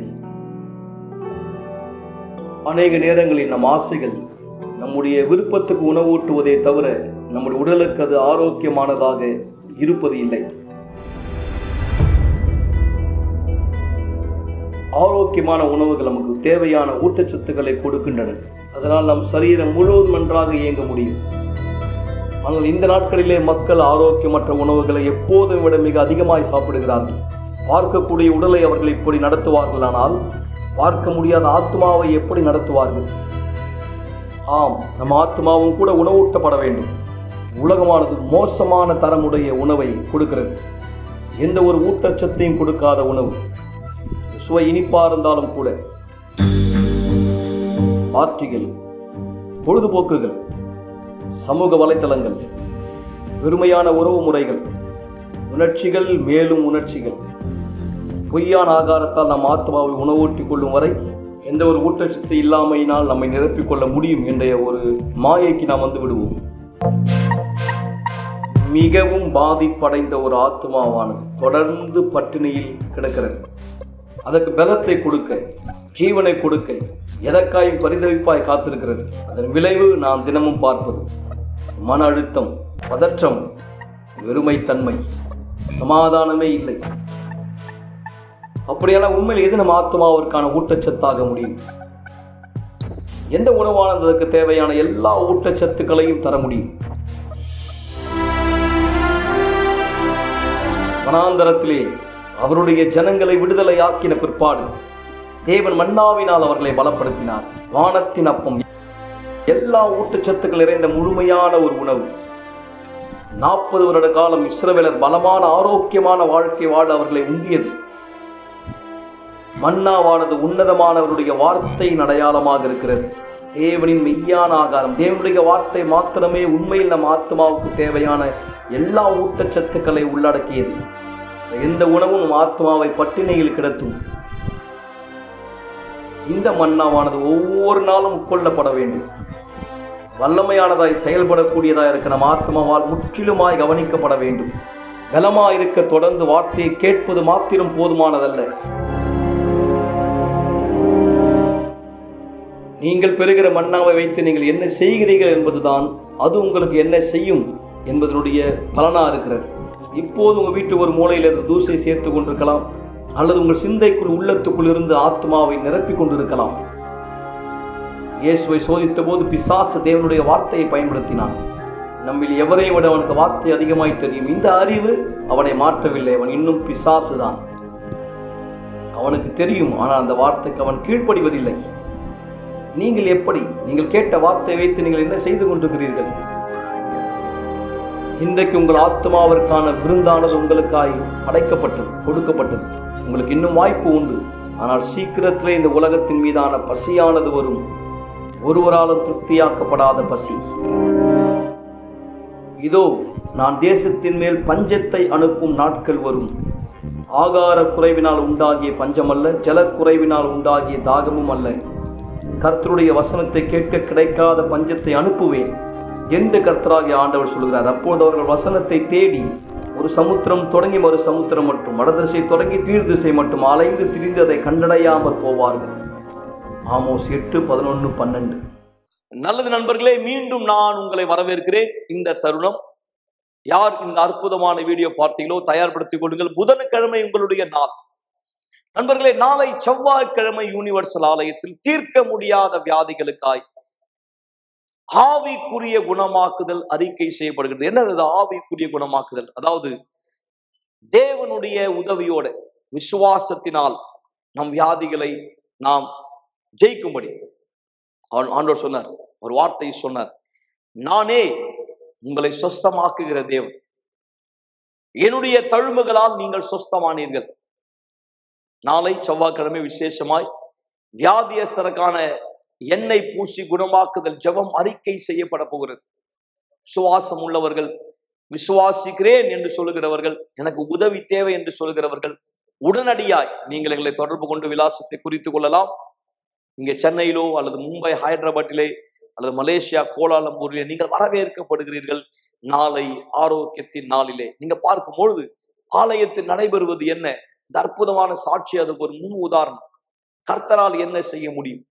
அநேக நேரங்களில் நம் ஆசைகள் நம்முடைய விருப்பத்துக்கு உணவூட்டுவதே தவிர நம்முடைய உடலுக்கு அது ஆரோக்கியமானதாக இருப்பது இல்லை ஆரோக்கியமான உணவுகள் நமக்கு தேவையான ஊட்டச்சத்துக்களை கொடுக்கின்றன அதனால் நம் சரீரம் முழுவதும் நன்றாக இயங்க முடியும் ஆனால் இந்த நாட்களிலே மக்கள் ஆரோக்கியமற்ற உணவுகளை எப்போதும் விட மிக அதிகமாய் சாப்பிடுகிறார்கள் பார்க்கக்கூடிய உடலை அவர்கள் இப்படி நடத்துவார்களானால் பார்க்க முடியாத ஆத்மாவை எப்படி நடத்துவார்கள் ஆம் நம் ஆத்மாவும் கூட உணவூட்டப்பட வேண்டும் உலகமானது மோசமான தரமுடைய உணவை கொடுக்கிறது எந்த ஒரு ஊட்டச்சத்தையும் கொடுக்காத உணவு சுவை இனிப்பா இருந்தாலும் கூட பார்ட்டிகள் பொழுதுபோக்குகள் சமூக வலைத்தளங்கள் வெறுமையான உறவு முறைகள் உணர்ச்சிகள் மேலும் உணர்ச்சிகள் பொய்யான ஆகாரத்தால் நம் ஆத்மாவை உணவூட்டிக் கொள்ளும் வரை எந்த ஒரு ஊட்டச்சத்து இல்லாமையினால் நம்மை நிரப்பிக் கொள்ள முடியும் என்ற ஒரு மாயைக்கு நாம் வந்து விடுவோம் மிகவும் பாதிப்படைந்த ஒரு ஆத்மாவானது தொடர்ந்து பட்டினியில் கிடக்கிறது அதற்கு பலத்தை கொடுக்க ஜீவனை கொடுக்க எதற்காயும் பரிதவிப்பாய் காத்திருக்கிறது அதன் விளைவு நாம் தினமும் பார்ப்பது மன அழுத்தம் பதற்றம் வெறுமைத்தன்மை சமாதானமே இல்லை அப்படியான உண்மையில் எது நம் ஆத்மாவிற்கான ஊட்டச்சத்தாக முடியும் எந்த உணவானது அதற்கு தேவையான எல்லா ஊட்டச்சத்துக்களையும் தர முடியும் வனாந்தரத்திலே அவருடைய ஜனங்களை விடுதலையாக்கின பிற்பாடு தேவன் மன்னாவினால் அவர்களை பலப்படுத்தினார் வானத்தின் அப்பம் எல்லா ஊட்டச்சத்துக்கள் நிறைந்த முழுமையான ஒரு உணவு நாற்பது வருட காலம் இஸ்ரவேலர் பலமான ஆரோக்கியமான வாழ்க்கை வாழ அவர்களை உந்தியது மன்னாவானது உன்னதமானவருடைய வார்த்தையின் அடையாளமாக இருக்கிறது தேவனின் மெய்யான ஆகாரம் தேவனுடைய வார்த்தை மாத்திரமே உண்மையில் நம் ஆத்மாவுக்கு தேவையான எல்லா ஊட்டச்சத்துக்களை உள்ளடக்கியது எந்த உணவும் நம் ஆத்மாவை பட்டினியில் கிடத்தும் இந்த மன்னாவானது ஒவ்வொரு நாளும் உட்கொள்ளப்பட வேண்டும் வல்லமையானதாய் செயல்படக்கூடியதாய் இருக்க நம் ஆத்மாவால் முற்றிலுமாய் கவனிக்கப்பட வேண்டும் பலமாய் இருக்க தொடர்ந்து வார்த்தையை கேட்பது மாத்திரம் போதுமானதல்ல நீங்கள் பெறுகிற மன்னாவை வைத்து நீங்கள் என்ன செய்கிறீர்கள் என்பதுதான் அது உங்களுக்கு என்ன செய்யும் என்பதனுடைய பலனா இருக்கிறது இப்போது உங்கள் வீட்டு ஒரு மூலையில் அது தூசை சேர்த்து கொண்டிருக்கலாம் அல்லது உங்கள் சிந்தைக்குள் உள்ளத்துக்குள் இருந்து ஆத்மாவை நிரப்பிக் கொண்டிருக்கலாம் இயேசுவை சோதித்த போது பிசாசு தேவனுடைய வார்த்தையை பயன்படுத்தினான் நம்மில் எவரை விட அவனுக்கு வார்த்தை அதிகமாய் தெரியும் இந்த அறிவு அவனை மாற்றவில்லை அவன் இன்னும் பிசாசு தான் அவனுக்கு தெரியும் ஆனால் அந்த வார்த்தைக்கு அவன் கீழ்ப்படிவதில்லை நீங்கள் எப்படி நீங்கள் கேட்ட வார்த்தை வைத்து நீங்கள் என்ன செய்து கொண்டிருக்கிறீர்கள் இன்றைக்கு உங்கள் ஆத்மாவிற்கான விருந்தானது உங்களுக்காய் படைக்கப்பட்டது கொடுக்கப்பட்டது உங்களுக்கு இன்னும் வாய்ப்பு உண்டு ஆனால் சீக்கிரத்திலே இந்த உலகத்தின் மீதான பசியானது வரும் ஒருவராலும் திருப்தியாக்கப்படாத பசி இதோ நான் தேசத்தின் மேல் பஞ்சத்தை அனுப்பும் நாட்கள் வரும் ஆகார குறைவினால் உண்டாகிய பஞ்சமல்ல ஜலக்குறைவினால் உண்டாகிய தாகமும் அல்ல கர்த்தருடைய வசனத்தை கேட்க கிடைக்காத பஞ்சத்தை அனுப்புவேன் என்று கர்த்தராகிய ஆண்டவர் சொல்கிறார் அப்போது அவர்கள் வசனத்தை தேடி ஒரு சமுத்திரம் தொடங்கி மறு சமுத்திரம் மட்டும் வடதிசை தொடங்கி கீழ் திசை மட்டும் அலைந்து திரிந்து அதை கண்டடையாமற் போவார்கள் ஆமோஸ் எட்டு பதினொன்று பன்னெண்டு நல்லது நண்பர்களே மீண்டும் நான் உங்களை வரவேற்கிறேன் இந்த தருணம் யார் இந்த அற்புதமான வீடியோ பார்த்தீங்களோ தயார்படுத்திக் கொள்ளுங்கள் புதன்கிழமை உங்களுடைய நாள் நண்பர்களே நாளை செவ்வாய்க்கிழமை யூனிவர்சல் ஆலயத்தில் தீர்க்க முடியாத வியாதிகளுக்காய் ஆவிக்குரிய குணமாக்குதல் அறிக்கை செய்யப்படுகிறது என்னது அது ஆவிக்குரிய குணமாக்குதல் அதாவது தேவனுடைய உதவியோட விசுவாசத்தினால் நம் வியாதிகளை நாம் ஜெயிக்கும்படி அவன் ஆண்டவர் சொன்னார் ஒரு வார்த்தை சொன்னார் நானே உங்களை சொஸ்தமாக்குகிற தேவன் என்னுடைய தழும்புகளால் நீங்கள் சொஸ்தமானீர்கள் நாளை செவ்வாய்க்கிழமை விசேஷமாய் வியாதியஸ்தருக்கான எண்ணெய் பூசி குணமாக்குதல் ஜெபம் அறிக்கை செய்யப்பட போகிறது சுவாசம் உள்ளவர்கள் விசுவாசிக்கிறேன் என்று சொல்லுகிறவர்கள் எனக்கு உதவி தேவை என்று சொல்லுகிறவர்கள் உடனடியாய் நீங்கள் எங்களை தொடர்பு கொண்டு விலாசத்தை குறித்து கொள்ளலாம் இங்கே சென்னையிலோ அல்லது மும்பை ஹைதராபாத்திலே அல்லது மலேசியா கோலாலம்பூரிலே நீங்கள் வரவேற்கப்படுகிறீர்கள் நாளை ஆரோக்கியத்தின் நாளிலே நீங்க பார்க்கும் பொழுது ஆலயத்தில் நடைபெறுவது என்ன இந்த அற்புதமான சாட்சி அதுக்கு ஒரு முன் உதாரணம் கர்த்தரால் என்ன செய்ய முடியும்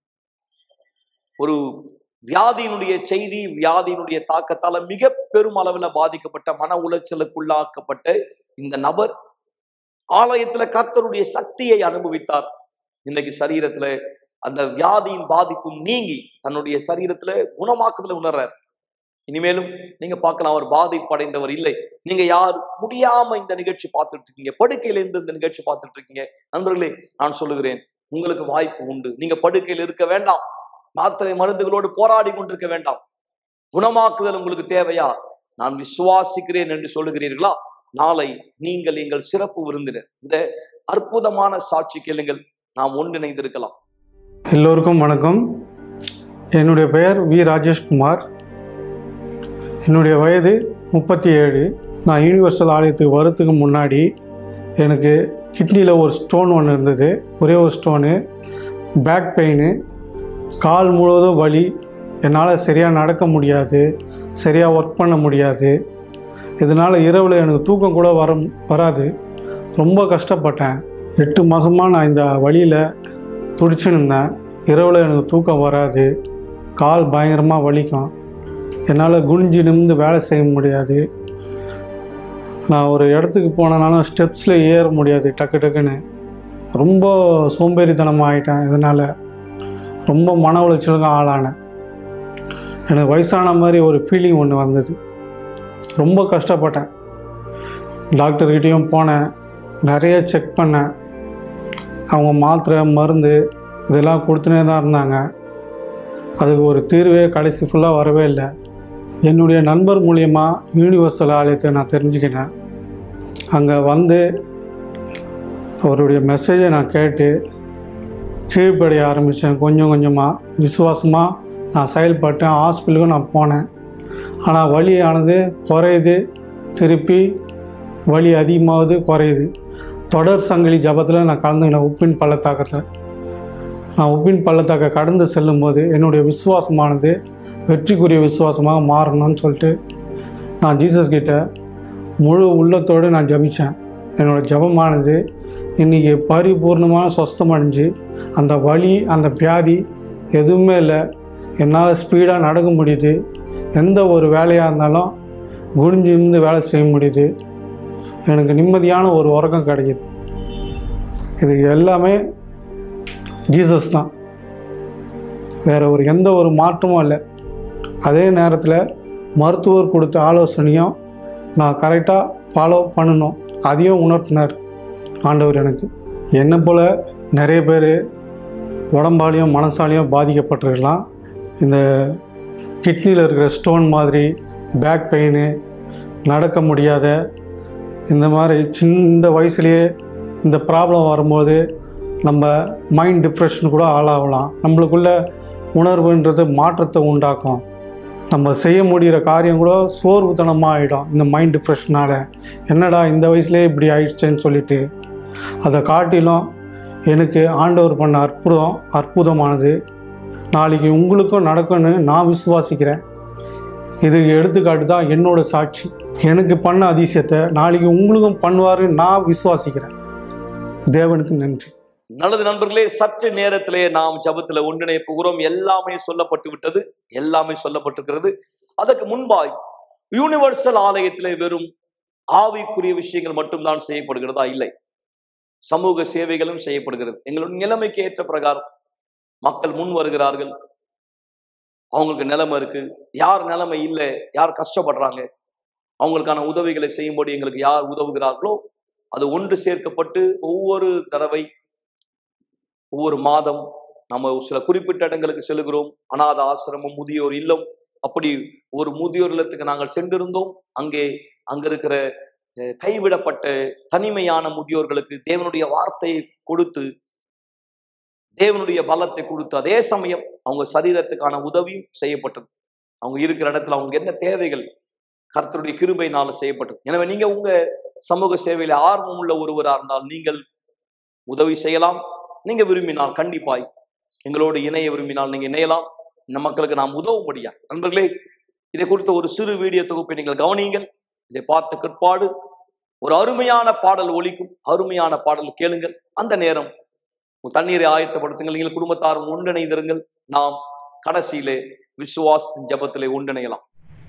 ஒரு வியாதியினுடைய செய்தி வியாதியினுடைய தாக்கத்தால மிக பெரும் அளவில் பாதிக்கப்பட்ட மன உளைச்சலுக்குள்ளாக்கப்பட்ட இந்த நபர் ஆலயத்துல கர்த்தருடைய சக்தியை அனுபவித்தார் இன்னைக்கு சரீரத்துல அந்த வியாதியின் பாதிப்பும் நீங்கி தன்னுடைய சரீரத்துல குணமாக்குதல உணர்றார் இனிமேலும் நீங்க பார்க்கலாம் அவர் பாதிப்படைந்தவர் இல்லை நீங்க யார் முடியாம இந்த நிகழ்ச்சி பார்த்துட்டு இருக்கீங்க படுக்கையில இருந்து இந்த நிகழ்ச்சி பார்த்துட்டு இருக்கீங்க நண்பர்களே நான் சொல்லுகிறேன் உங்களுக்கு வாய்ப்பு உண்டு நீங்க படுக்கையில் இருக்க வேண்டாம் மாத்திரை மருந்துகளோடு போராடி கொண்டிருக்க வேண்டாம் குணமாக்குதல் உங்களுக்கு தேவையா நான் விசுவாசிக்கிறேன் என்று சொல்லுகிறீர்களா நாளை நீங்கள் எங்கள் சிறப்பு விருந்தினர் இந்த அற்புதமான சாட்சி கேளுங்கள் நாம் ஒன்றிணைந்திருக்கலாம் எல்லோருக்கும் வணக்கம் என்னுடைய பெயர் வி ராஜேஷ்குமார் என்னுடைய வயது முப்பத்தி ஏழு நான் யூனிவர்சல் ஆலயத்துக்கு வரத்துக்கு முன்னாடி எனக்கு கிட்னியில் ஒரு ஸ்டோன் ஒன்று இருந்தது ஒரே ஒரு ஸ்டோனு பேக் பெயின் கால் முழுவதும் வலி என்னால் சரியாக நடக்க முடியாது சரியாக ஒர்க் பண்ண முடியாது இதனால் இரவில் எனக்கு தூக்கம் கூட வர வராது ரொம்ப கஷ்டப்பட்டேன் எட்டு மாதமாக நான் இந்த வழியில் துடிச்சுன்னு இருந்தேன் இரவில் எனக்கு தூக்கம் வராது கால் பயங்கரமாக வலிக்கும் என்னால் குனிஞ்சு நிமிந்து வேலை செய்ய முடியாது நான் ஒரு இடத்துக்கு போனனாலும் ஸ்டெப்ஸில் ஏற முடியாது டக்கு டக்குன்னு ரொம்ப சோம்பேறித்தனமாக ஆயிட்டேன் இதனால் ரொம்ப மன உளைச்சலுக்கும் ஆளானேன் எனக்கு வயசான மாதிரி ஒரு ஃபீலிங் ஒன்று வந்தது ரொம்ப கஷ்டப்பட்டேன் டாக்டர்கிட்டேயும் போனேன் நிறைய செக் பண்ணேன் அவங்க மாத்திரை மருந்து இதெல்லாம் கொடுத்துனே தான் இருந்தாங்க அதுக்கு ஒரு தீர்வே கடைசி ஃபுல்லாக வரவே இல்லை என்னுடைய நண்பர் மூலியமாக யூனிவர்சல் ஆலயத்தை நான் தெரிஞ்சுக்கினேன் அங்கே வந்து அவருடைய மெசேஜை நான் கேட்டு கீழ்ப்படைய ஆரம்பித்தேன் கொஞ்சம் கொஞ்சமாக விசுவாசமாக நான் செயல்பட்டேன் ஹாஸ்பிட்டலுக்கும் நான் போனேன் ஆனால் வலியானது குறையுது திருப்பி வலி அதிகமாகுது குறையுது தொடர் சங்கிலி ஜபத்தில் நான் கலந்துக்கினேன் உப்பின் பள்ளத்தாக்கத்தில் நான் உப்பின் பள்ளத்தாக்க கடந்து செல்லும்போது என்னுடைய விசுவாசமானது வெற்றிக்குரிய விசுவாசமாக மாறணும்னு சொல்லிட்டு நான் ஜீசஸ் கிட்ட முழு உள்ளத்தோடு நான் ஜபித்தேன் என்னோடய ஜபமானது இன்றைக்கி பரிபூர்ணமான சொஸ்தம் அடைஞ்சு அந்த வலி அந்த வியாதி எதுவுமே இல்லை என்னால் ஸ்பீடாக நடக்க முடியுது எந்த ஒரு வேலையாக இருந்தாலும் குனிஞ்சு இருந்து வேலை செய்ய முடியுது எனக்கு நிம்மதியான ஒரு உறக்கம் கிடைக்குது இது எல்லாமே ஜீசஸ் தான் வேறு ஒரு எந்த ஒரு மாற்றமும் இல்லை அதே நேரத்தில் மருத்துவர் கொடுத்த ஆலோசனையும் நான் கரெக்டாக ஃபாலோ பண்ணணும் அதையும் உணர்த்தினார் ஆண்டவர் எனக்கு என்னை போல் நிறைய பேர் உடம்பாலையும் மனசாலையும் பாதிக்கப்பட்டிருக்கலாம் இந்த கிட்னியில் இருக்கிற ஸ்டோன் மாதிரி பேக் பெயின் நடக்க முடியாத இந்த மாதிரி சின்ன வயசுலேயே இந்த ப்ராப்ளம் வரும்போது நம்ம மைண்ட் டிப்ரெஷன் கூட ஆளாகலாம் நம்மளுக்குள்ள உணர்வுன்றது மாற்றத்தை உண்டாக்கும் நம்ம செய்ய முடிகிற காரியம் கூட சோர்வுத்தனமாக ஆகிடும் இந்த மைண்ட் டிப்ரெஷனால் என்னடா இந்த வயசுலேயே இப்படி ஆயிடுச்சேன்னு சொல்லிட்டு அதை காட்டிலும் எனக்கு ஆண்டவர் பண்ண அற்புதம் அற்புதமானது நாளைக்கு உங்களுக்கும் நடக்கும்னு நான் விசுவாசிக்கிறேன் இதுக்கு எடுத்துக்காட்டு தான் என்னோட சாட்சி எனக்கு பண்ண அதிசயத்தை நாளைக்கு உங்களுக்கும் பண்ணுவாருன்னு நான் விசுவாசிக்கிறேன் தேவனுக்கு நன்றி நல்லது நண்பர்களே சற்று நேரத்திலே நாம் ஜபத்துல ஒன்றிணைய போகிறோம் எல்லாமே சொல்லப்பட்டு விட்டது எல்லாமே சொல்லப்பட்டிருக்கிறது அதற்கு முன்பாய் யூனிவர்சல் ஆலயத்திலே வெறும் ஆவிக்குரிய விஷயங்கள் மட்டும்தான் செய்யப்படுகிறதா இல்லை சமூக சேவைகளும் செய்யப்படுகிறது எங்களுடைய நிலைமைக்கு ஏற்ற பிரகாரம் மக்கள் முன் வருகிறார்கள் அவங்களுக்கு நிலைமை இருக்கு யார் நிலைமை இல்லை யார் கஷ்டப்படுறாங்க அவங்களுக்கான உதவிகளை செய்யும்படி எங்களுக்கு யார் உதவுகிறார்களோ அது ஒன்று சேர்க்கப்பட்டு ஒவ்வொரு தடவை ஒவ்வொரு மாதம் நம்ம சில குறிப்பிட்ட இடங்களுக்கு செல்கிறோம் அநாத ஆசிரமம் முதியோர் இல்லம் அப்படி ஒரு முதியோர் இல்லத்துக்கு நாங்கள் சென்றிருந்தோம் அங்கே அங்க இருக்கிற அஹ், கைவிடப்பட்ட தனிமையான முதியோர்களுக்கு தேவனுடைய வார்த்தையை கொடுத்து தேவனுடைய பலத்தை கொடுத்து அதே சமயம் அவங்க சரீரத்துக்கான உதவியும் செய்யப்பட்டது அவங்க இருக்கிற இடத்துல அவங்களுக்கு என்ன தேவைகள் கர்த்தருடைய கிருபையினால செய்யப்பட்டது எனவே நீங்க உங்க சமூக சேவையில ஆர்வம் உள்ள ஒருவரா இருந்தால் நீங்கள் உதவி செய்யலாம் நீங்க விரும்பினால் கண்டிப்பாய் எங்களோடு இணைய விரும்பினால் நீங்க இணையலாம் இந்த மக்களுக்கு நாம் உதவ முடியாது நண்பர்களே இதை குறித்த ஒரு சிறு வீடியோ தொகுப்பை நீங்கள் கவனியுங்கள் இதை பார்த்த பிற்பாடு ஒரு அருமையான பாடல் ஒலிக்கும் அருமையான பாடல் கேளுங்கள் அந்த நேரம் உங்க தண்ணீரை ஆயத்தப்படுத்துங்கள் நீங்கள் குடும்பத்தாரும் ஒன்றிணைந்திருங்கள் நாம் கடைசியிலே விசுவாசத்தின் ஜபத்திலே ஒன்றிணையலாம்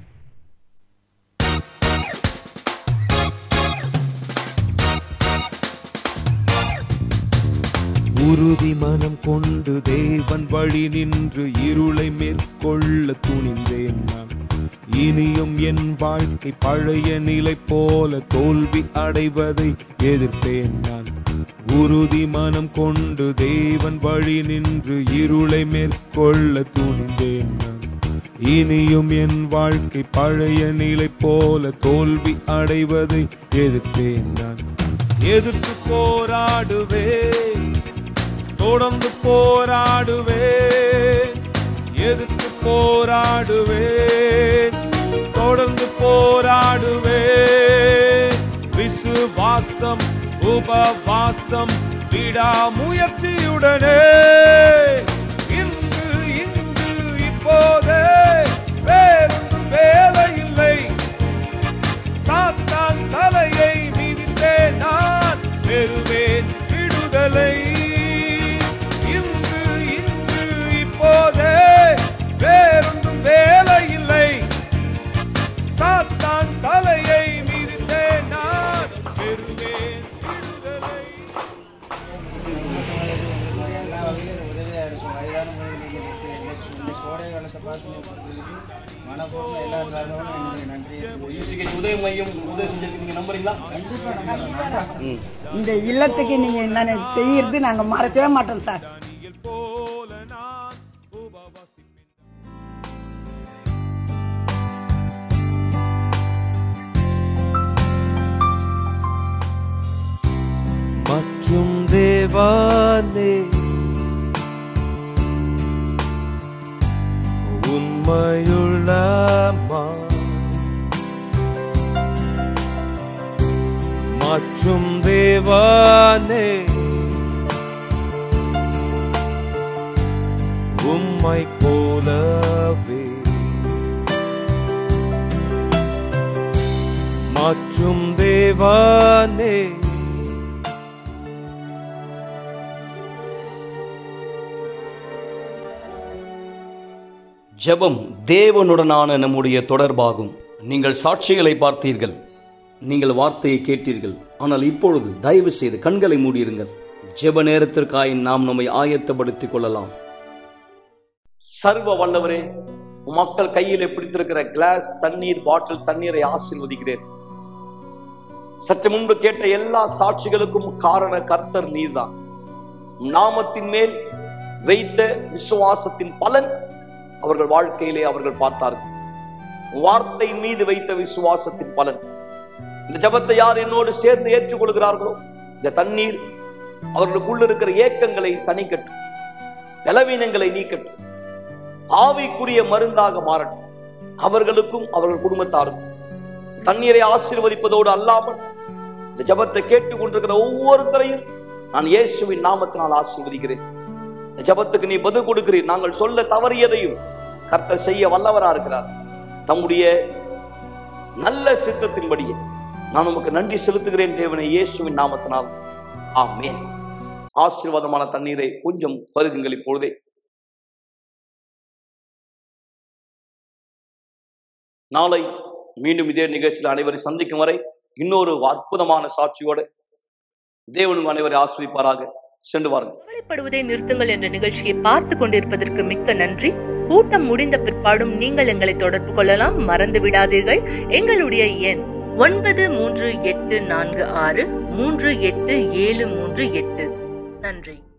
உறுதி மனம் கொண்டு தேவன் வழி நின்று இருளை மேற்கொள்ள துணிந்தேன் நான் இனியும் என் வாழ்க்கை பழைய நிலை போல தோல்வி அடைவதை எதிர்ப்பேன் நான் உறுதி மனம் கொண்டு தேவன் வழி நின்று இருளை மேற்கொள்ள துணிந்தேன் நான் இனியும் என் வாழ்க்கை பழைய நிலை போல தோல்வி அடைவதை எதிர்ப்பேன் நான் எதிர்த்து போராடுவேன் தொடர்ந்து போராடுவேன் எதிர்த்து போராடுவேன் தொடர்ந்து போராடுவேன் விசுவாசம் உபவாசம் விடாமுயற்சியுடனே இன்று இன்று இப்போதே வேறொன்றும் வேலை இல்லை சாத்தான் தலையை மிதித்தேன் நான் பெறுவேன் விடுதலை இன்று இன்று இப்போதே வேறொன்றும் வேலை இல்லை சாத்தான் தலையை மிதித்தேன் நான் பெறுவேன் விடுதலை எல்லா வகையிலும் உதவியாக இருக்கும் வயதான முறைகளுக்கு இந்த கோடை காலத்தை பார்த்து கொடுத்ததுக்கு மனப்பூர்வம் எல்லா சார்பாகவும் என்னுடைய நன்றியை உதவி மையம் உதவி செஞ்சிருக்கு நீங்க நம்புறீங்களா இந்த இல்லத்துக்கு நீங்க என்னென்ன செய்யறது நாங்க மறக்கவே மாட்டோம் சார் தானியல் போல நான் உபவாசிப்பேன் மற்றும் தேவானே உண்மையுள்ளமா மற்றும் தேவானே உம்மை போலவே மற்றும் தேவானே ஜெபம் தேவனுடனான நம்முடைய தொடர்பாகும் நீங்கள் சாட்சிகளை பார்த்தீர்கள் நீங்கள் வார்த்தையை கேட்டீர்கள் ஆனால் இப்பொழுது தயவு செய்து கண்களை மூடியிருங்கள் ஜெப நேரத்திற்காய் நாம் நம்மை ஆயத்தப்படுத்திக் கொள்ளலாம் சர்வ வல்லவரே உம் மக்கள் கையிலே பிடித்திருக்கிற கிளாஸ் தண்ணீர் பாட்டில் தண்ணீரை ஆசீர்வதிக்கிறேன் சற்று முன்பு கேட்ட எல்லா சாட்சிகளுக்கும் காரண கர்த்தர் நீர்தான் உம் நாமத்தின் மேல் வைத்த விசுவாசத்தின் பலன் அவர்கள் வாழ்க்கையிலே அவர்கள் பார்த்தார்கள் உம் வார்த்தை மீது வைத்த விசுவாசத்தின் பலன் இந்த ஜெபத்தை யார் என்னோடு சேர்ந்து ஏற்றுக்கொள்கிறார்களோ இந்த தண்ணீர் அவர்களுக்குள்ள இருக்கிற ஏக்கங்களை தணிக்கட்டும் பலவீனங்களை நீக்கட்டும் ஆவிக்குரிய மருந்தாக மாறட்டும் அவர்களுக்கும் அவர்கள் குடும்பத்தாருக்கும் தண்ணீரை ஆசீர்வதிப்பதோடு அல்லாமல் இந்த ஜெபத்தை கேட்டுக்கொண்டிருக்கிற ஒவ்வொருத்தரையும் நான் இயேசுவின் நாமத்தினால் ஆசீர்வதிக்கிறேன் இந்த ஜெபத்துக்கு நீ பதில் கொடுக்கிறீர் நாங்கள் சொல்ல தவறியதையும் கர்த்தர் செய்ய வல்லவரா இருக்கிறார் தம்முடைய நல்ல சித்தத்தின்படியே நான் உமக்கு நன்றி செலுத்துகிறேன் தேவனை இயேசுவின் நாமத்தினால் ஆமென் ஆசீர்வாதமான தண்ணீரை கொஞ்சம் பருகுங்கள் இப்பொழுதே நாளை மீண்டும் இதே நிகழ்ச்சியில் அனைவரை சந்திக்கும் வரை இன்னொரு அற்புதமான சாட்சியோடு தேவனும் அனைவரை ஆஸ்வதிப்பாராக சென்று வாருங்கள் கவலைப்படுவதை நிறுத்துங்கள் என்ற நிகழ்ச்சியை பார்த்து கொண்டிருப்பதற்கு மிக்க நன்றி கூட்டம் முடிந்த பிற்பாடும் நீங்கள் எங்களை தொடர்பு கொள்ளலாம் மறந்து விடாதீர்கள் எங்களுடைய எண் ஒன்பது மூன்று எட்டு நான்கு ஆறு மூன்று எட்டு ஏழு மூன்று எட்டு நன்றி